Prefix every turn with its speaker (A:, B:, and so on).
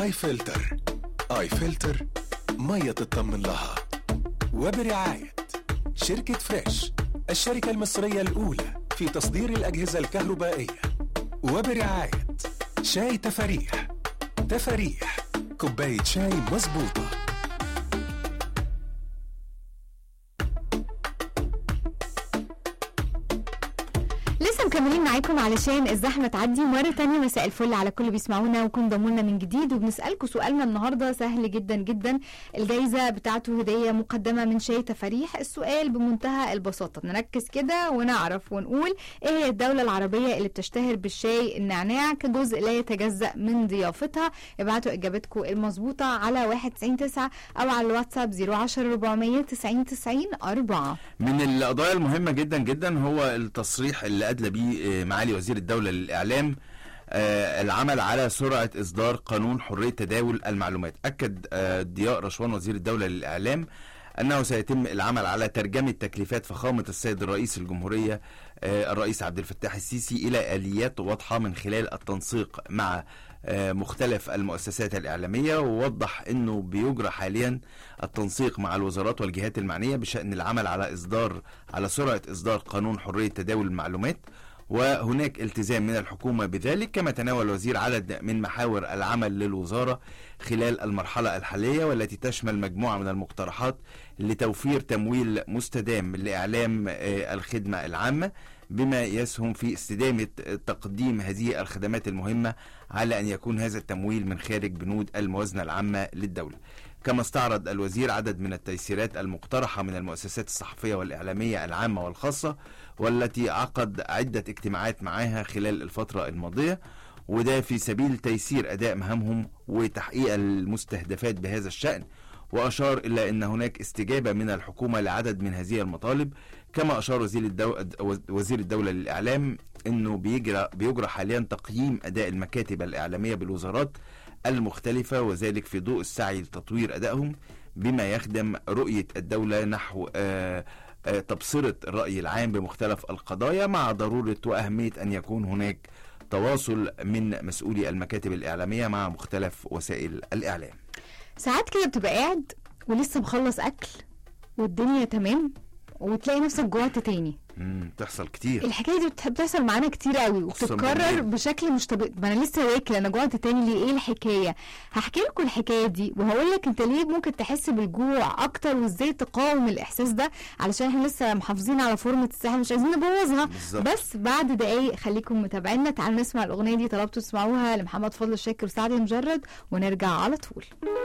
A: اي فلتر اي فلتر مية تطمن لها وبرعاية شركة فريش الشركة المصرية الأولى في تصدير الأجهزة الكهربائية وبرعاية شاي تفاريح تفاريح كوباية شاي مظبوطة
B: لسه مكملين معاكم علشان الزحمه تعدي مره تانية مساء الفل على كل بيسمعونا وكن ضمونا من جديد وبنسالكم سؤالنا النهارده سهل جدا جدا الجايزه بتاعته هديه مقدمه من شاي تفاريح السؤال بمنتهى البساطه نركز كده ونعرف ونقول ايه هي الدوله العربيه اللي بتشتهر بالشاي النعناع كجزء لا يتجزا من ضيافتها ابعتوا اجابتكم المظبوطه على 199 او على الواتساب 010 490 90 4
C: من القضايا المهمة جدا جدا هو التصريح اللي أدلى بيه آه، معالي وزير الدولة للإعلام آه، العمل على سرعة إصدار قانون حرية تداول المعلومات أكد آه، ضياء رشوان وزير الدولة للإعلام أنه سيتم العمل على ترجمة تكليفات فخامة السيد الرئيس الجمهورية آه، الرئيس عبد الفتاح السيسي إلى آليات واضحة من خلال التنسيق مع آه، مختلف المؤسسات الإعلامية ووضح أنه بيجرى حاليا التنسيق مع الوزارات والجهات المعنية بشأن العمل على إصدار على سرعة إصدار قانون حرية تداول المعلومات وهناك التزام من الحكومة بذلك كما تناول الوزير عدد من محاور العمل للوزارة خلال المرحلة الحالية والتي تشمل مجموعة من المقترحات لتوفير تمويل مستدام لإعلام آه، الخدمة العامة بما يسهم في استدامة تقديم هذه الخدمات المهمة على أن يكون هذا التمويل من خارج بنود الموازنة العامة للدولة كما استعرض الوزير عدد من التيسيرات المقترحة من المؤسسات الصحفية والإعلامية العامة والخاصة والتي عقد عدة اجتماعات معها خلال الفترة الماضية وده في سبيل تيسير أداء مهامهم وتحقيق المستهدفات بهذا الشأن وأشار إلى أن هناك استجابة من الحكومة لعدد من هذه المطالب كما أشار وزير الدولة, وزير الدولة للإعلام أنه بيجرى, بيجرى حاليا تقييم أداء المكاتب الإعلامية بالوزارات المختلفة وذلك في ضوء السعي لتطوير أدائهم بما يخدم رؤية الدولة نحو آه آه، تبصرة الرأي العام بمختلف القضايا مع ضرورة وأهمية أن يكون هناك تواصل من مسؤولي المكاتب الإعلامية مع مختلف وسائل الإعلام
B: ساعات كده بتبقى قاعد ولسه مخلص اكل والدنيا تمام وتلاقي نفسك جوعت تاني
C: مم، تحصل كتير
B: الحكايه دي بتح- بتحصل معانا كتير قوي
C: خصوصاً
B: وبتتكرر
C: بالليل.
B: بشكل مش طبيعي ما انا لسه واكل انا جوعت تاني ليه ايه الحكايه هحكي لكم الحكايه دي وهقول لك انت ليه ممكن تحس بالجوع اكتر وازاي تقاوم الاحساس ده علشان احنا لسه محافظين على فورمه الساحل مش عايزين نبوظها
C: بالظبط.
B: بس بعد دقايق خليكم متابعينا تعالوا نسمع الاغنيه دي طلبتوا تسمعوها لمحمد فضل الشاكر وسعد المجرد ونرجع على طول